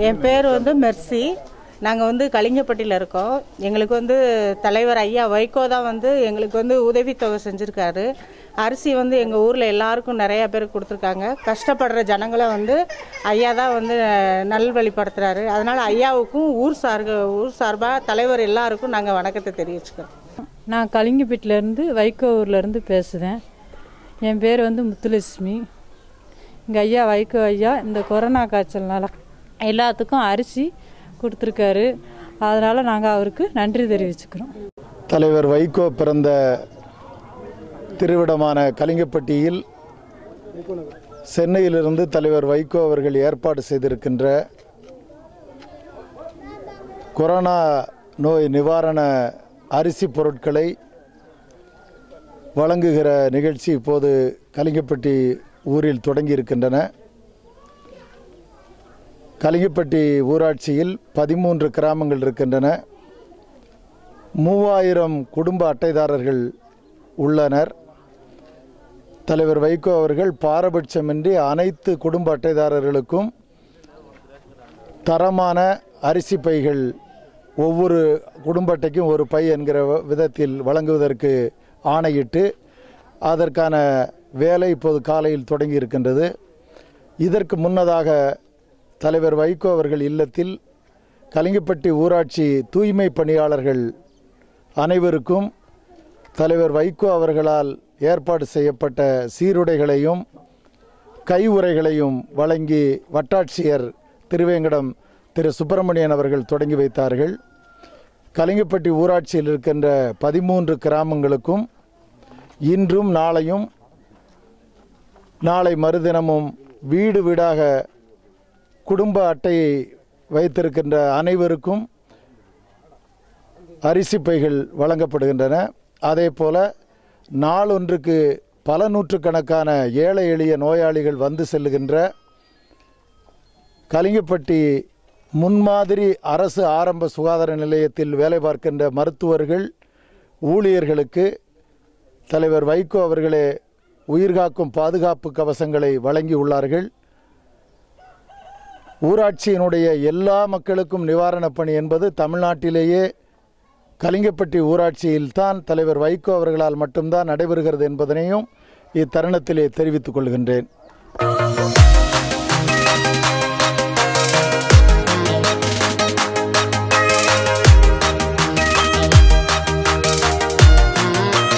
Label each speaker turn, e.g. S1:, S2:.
S1: என் பேர் வந்து மெர்சி நாங்கள் வந்து கலிங்கப்பட்டியில் இருக்கோம் எங்களுக்கு வந்து தலைவர் ஐயா வைகோ தான் வந்து எங்களுக்கு வந்து உதவித்தொகை செஞ்சுருக்காரு அரிசி வந்து எங்கள் ஊரில் எல்லாருக்கும் நிறையா பேருக்கு கொடுத்துருக்காங்க கஷ்டப்படுற ஜனங்களை வந்து ஐயா தான் வந்து நல்வழிப்படுத்துகிறாரு அதனால் ஐயாவுக்கும் ஊர் சார்க ஊர் சார்பாக தலைவர் எல்லாருக்கும் நாங்கள் வணக்கத்தை தெரிவிச்சுக்கிறோம்
S2: நான் கலிங்கப்பட்டிலேருந்து வைகோ ஊர்லேருந்து பேசுகிறேன் என் பேர் வந்து முத்துலட்சுமி எங்கள் ஐயா வைகோ ஐயா இந்த கொரோனா காய்ச்சல்னால எல்லாத்துக்கும் அரிசி கொடுத்துருக்காரு அதனால் நாங்கள் அவருக்கு நன்றி தெரிவிச்சுக்கிறோம்
S3: தலைவர் வைகோ பிறந்த திருவிடமான கலிங்கப்பட்டியில் சென்னையிலிருந்து தலைவர் வைகோ அவர்கள் ஏற்பாடு செய்திருக்கின்ற கொரோனா நோய் நிவாரண அரிசி பொருட்களை வழங்குகிற நிகழ்ச்சி இப்போது கலிங்கப்பட்டி ஊரில் தொடங்கி இருக்கின்றன கலிங்கப்பட்டி ஊராட்சியில் பதிமூன்று கிராமங்கள் இருக்கின்றன மூவாயிரம் குடும்ப அட்டைதாரர்கள் உள்ளனர் தலைவர் வைகோ அவர்கள் பாரபட்சமின்றி அனைத்து குடும்ப அட்டைதாரர்களுக்கும் தரமான அரிசி பைகள் ஒவ்வொரு குடும்ப அட்டைக்கும் ஒரு பை என்கிற விதத்தில் வழங்குவதற்கு ஆணையிட்டு அதற்கான வேலை இப்போது காலையில் தொடங்கி இருக்கின்றது இதற்கு முன்னதாக தலைவர் வைகோ அவர்கள் இல்லத்தில் கலிங்கப்பட்டி ஊராட்சி தூய்மை பணியாளர்கள் அனைவருக்கும் தலைவர் வைகோ அவர்களால் ஏற்பாடு செய்யப்பட்ட சீருடைகளையும் கை உறைகளையும் வழங்கி வட்டாட்சியர் திருவேங்கடம் திரு சுப்பிரமணியன் அவர்கள் தொடங்கி வைத்தார்கள் கலிங்கப்பட்டி ஊராட்சியில் இருக்கின்ற பதிமூன்று கிராமங்களுக்கும் இன்றும் நாளையும் நாளை மறுதினமும் வீடு வீடாக குடும்ப அட்டையை வைத்திருக்கின்ற அனைவருக்கும் அரிசி பைகள் வழங்கப்படுகின்றன அதே போல நாளொன்றுக்கு பல நூற்றுக்கணக்கான ஏழை எளிய நோயாளிகள் வந்து செல்லுகின்ற கலிங்கப்பட்டி முன்மாதிரி அரசு ஆரம்ப சுகாதார நிலையத்தில் வேலை பார்க்கின்ற மருத்துவர்கள் ஊழியர்களுக்கு தலைவர் வைகோ அவர்களே உயிர்காக்கும் பாதுகாப்பு கவசங்களை வழங்கியுள்ளார்கள் ஊராட்சியினுடைய எல்லா மக்களுக்கும் நிவாரணப் பணி என்பது தமிழ்நாட்டிலேயே கலிங்கப்பட்டி ஊராட்சியில்தான் தலைவர் வைகோ அவர்களால் மட்டும்தான் நடைபெறுகிறது என்பதனையும் இத்தருணத்திலே தெரிவித்துக் கொள்கின்றேன்